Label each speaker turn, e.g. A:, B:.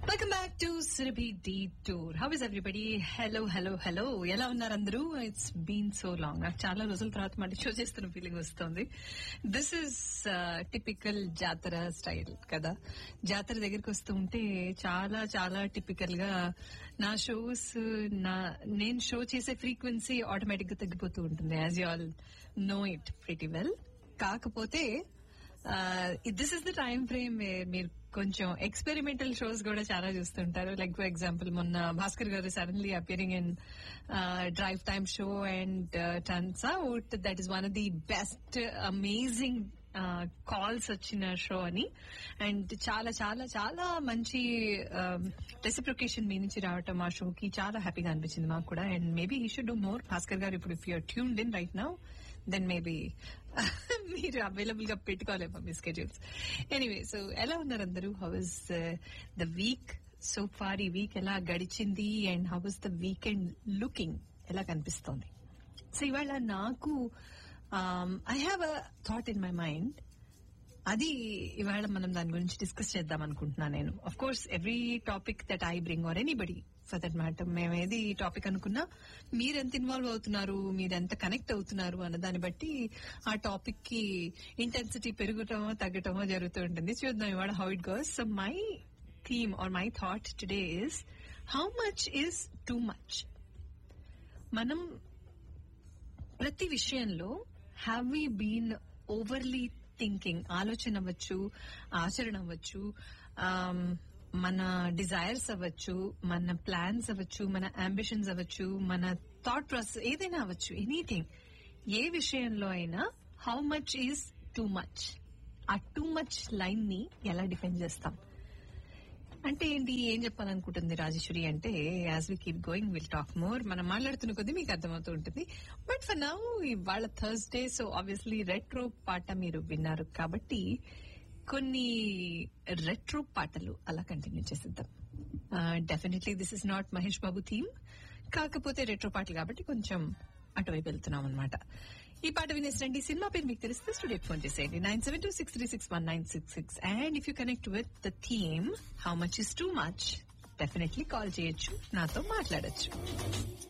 A: welcome back to Surabhi the tour how is everybody hello hello hello ఎలా ఉన్నారు అందరూ it's been so long నాకు చాలా రోజుల తర్వాత మళ్ళీ షో చేస్తున్న ఫీలింగ్ వస్తుంది this is typical jatara style కదా జాతర దగ్గరికి వస్తూ ఉంటే చాలా చాలా టిపికల్ గా నా షోస్ నా నేను షో చేసే ఫ్రీక్వెన్సీ ఆటోమేటిక్ గా తగ్గిపోతూ ఉంటుంది as you all know it pretty well కాకపోతే this is the time frame మీరు కొంచెం ఎక్స్పెరిమెంటల్ షోస్ కూడా చాలా చూస్తుంటారు లైక్ ఫర్ ఎగ్జాంపుల్ మొన్న భాస్కర్ గారు suddenly appearing in drive time show and turns out that is one of the best amazing calls వచ్చిన show అని అండ్ చాలా చాలా చాలా మంచి రెసిప్రికేషన్ మీ నుంచి రావటం ఆ షోకి చాలా హ్యాపీగా అనిపించింది మాకు కూడా and maybe we should do more Bhaskar garu ఇప్పుడు if you're tuned in right now then maybe మీరు అవైలబుల్ గా పెట్టుకోలేమో మీ స్కెడ్యూల్స్ ఎనీవే సో ఎలా ఉన్నారు అందరూ how is the week so far ఈ వీక్ ఎలా గడిచింది and how is the weekend looking ఎలా కనిపిస్తోంది సో ఇవాళ నాకు I have a thought in my mind అది ఇవాళ మనం దాని గురించి డిస్కస్ చేద్దాం అనుకుంటున్నాను నేను of course every topic that I bring or anybody for that matter మేము ఏది టాపిక్ అనుకున్నా మీరెంత ఇన్వాల్వ్ అవుతున్నారు మీరెంత కనెక్ట్ అవుతున్నారు అన్న దాన్ని బట్టి ఆ టాపిక్ కి ఇంటెన్సిటీ పెరగటమో తగ్గటమో జరుగుతూ ఉంటుంది చూద్దాం ఇవాళ how it goes so my theme or my thought today is how much is too much మనం ప్రతి విషయంలో have we been overly thinking ఆలోచన అవ్వచ్చు ఆచరణ అవ్వచ్చు మన డిజైర్స్ అవ్వచ్చు మన ప్లాన్స్ అవ్వచ్చు మన అంబిషన్స్ అవ్వచ్చు మన థాట్ ప్రాసెస్ ఏదైనా అవ్వచ్చు ఎనీథింగ్ ఏ విషయంలో అయినా how much is too much ఆ టూ మచ్ లైన్ ని ఎలా డిఫైన్ చేస్తాం అంటే ఏంటి ఏం చెప్పాలనుకుంటుంది రాజేశ్వరి అంటే as we keep going will talk more మనం మాట్లాడుతున్న కొద్దీ మీకు అర్థమవుతూ ఉంటుంది బట్ ఫర్ నౌ ఇవాళ థర్స్డే సో ఆబ్వియస్లీ రెట్రో పాట మీరు విన్నారు కాబట్టి కొన్ని రెట్రో పాటలు అలా కంటిన్యూ చేసిద్దాం definitely this is not Mahesh Babu theme కాకపోతే రెట్రో పాటలు కాబట్టి కొంచెం అటువైపు వెళ్తున్నాం అనమాట ఈ పాట వినేసండి సినిమా పేరు మీకు తెలిస్తే స్టూడియో ఫోన్ చేసేయండి nine seven two six three six one nine six six and if you connect with the theme how much is too much definitely call చేయొచ్చు నాతో మాట్లాడొచ్చు